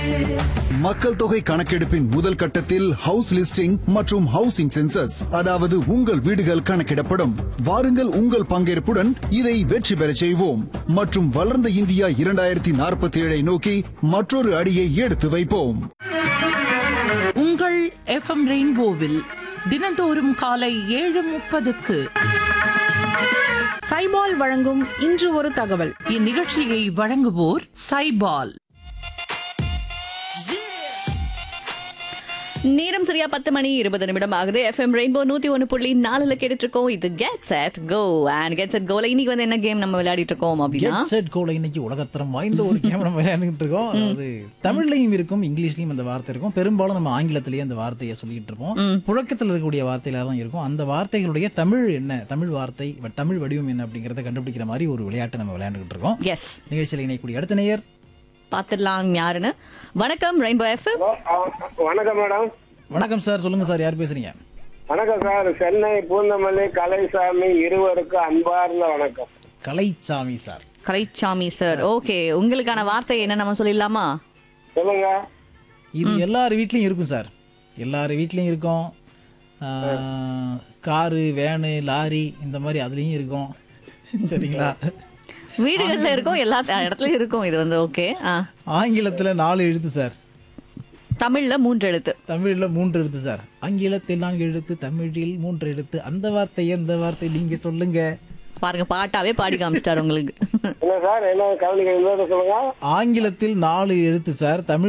மக்கள் தொகை கணக்கெடுப்பின் முதல் கட்டத்தில் ஹவுஸ் லிஸ்டிங் மற்றும் ஹவுசிங் சென்சஸ் அதாவது உங்கள் வீடுகள் கணக்கிடப்படும் வாருங்கள் உங்கள் பங்கேற்புடன் இதை வெற்றி பெறச் செய்வோம் மற்றும் வளர்ந்த இந்தியா இரண்டாயிரத்தி நாற்பத்தி ஏழை நோக்கி மற்றொரு அடியை எடுத்து வைப்போம் உங்கள் எஃப்எம் ரெயின்போவில் தினந்தோறும் காலை ஏழு முப்பதுக்கு சைபால் வழங்கும் இன்று ஒரு தகவல் இந்நிகழ்ச்சியை வழங்குவோர் சைபால் நேரம் சரியா பத்து மணி இருபது நிமிடம் ஆகுது எஃப்எம் ரெயின்போ நூத்தி ஒன்னு புள்ளி நாலுல கேட்டுட்டு இருக்கோம் இது get set go and get set கோல இன்னைக்கு வந்து என்ன கேம் நம்ம விளையாடிட்டு இருக்கோம் அப்படின்னா கெட் செட் கோல இன்னைக்கு உலகத்தரம் வாய்ந்த ஒரு கேம் நம்ம விளையாண்டுட்டு இருக்கோம் அதாவது தமிழ்லையும் இருக்கும் இங்கிலீஷ்லயும் அந்த வார்த்தை இருக்கும் பெரும்பாலும் நம்ம ஆங்கிலத்திலேயே அந்த வார்த்தையை சொல்லிட்டு இருப்போம் புழக்கத்தில் இருக்கக்கூடிய வார்த்தையில தான் இருக்கும் அந்த வார்த்தைகளுடைய தமிழ் என்ன தமிழ் வார்த்தை வ- தமிழ் வடிவம் என்ன அப்படிங்கறத கண்டுபிடிக்கிற மாதிரி ஒரு விளையாட்டை நம்ம விளையாண்டுகிட்டு இருக்கோம் எஸ் நிகழ்ச்சியில் இணையக்கூடிய அடுத்த நேயர் பாத்துடலாம் யாருன்னு வணக்கம் ரெயின்போ எஃப்எம் வணக்கம் மேடம் வணக்கம் சார் சொல்லுங்க சார் யார் பேசுறீங்க வணக்கம் சார் சென்னை பூந்தமல்லி கலைசாமி இருவருக்கும் அன்பார்ந்த வணக்கம் Kalaichamy sir Kalaichamy sir okay உங்களுக்கான வார்த்தை என்ன நம்ம சொல்லிடலாமா சொல்லுங்க இது எல்லார் வீட்லயும் இருக்கும் சார் எல்லார் வீட்லயும் இருக்கும் ஆஹ், காரு வேனு லாரி இந்த மாதிரி அதுலயும் இருக்கும் சரிங்களா வீடுகள்ல இருக்கும் எல்லா இடத்துலயும் இருக்கும் இது வந்து ஓகே ஆங்கிலத்துல நாலு எழுத்து சார் தமிழ்ல மூன்று எழுத்து தமிழ்ல மூன்று எழுத்து சார் ஆங்கிலத்தில் நான்கு எழுத்து தமிழில் மூன்று எழுத்து அந்த வார்த்தை எந்த வார்த்தை நீங்க சொல்லுங்க பாருங்க பாட்டாவே பாடி காமிச்சிட்டாரு உங்களுக்கு என்ன சார் என்ன கவனிக்க சொல்லுங்க ஆங்கிலத்தில் நாலு எழுத்து சார் தமிழ்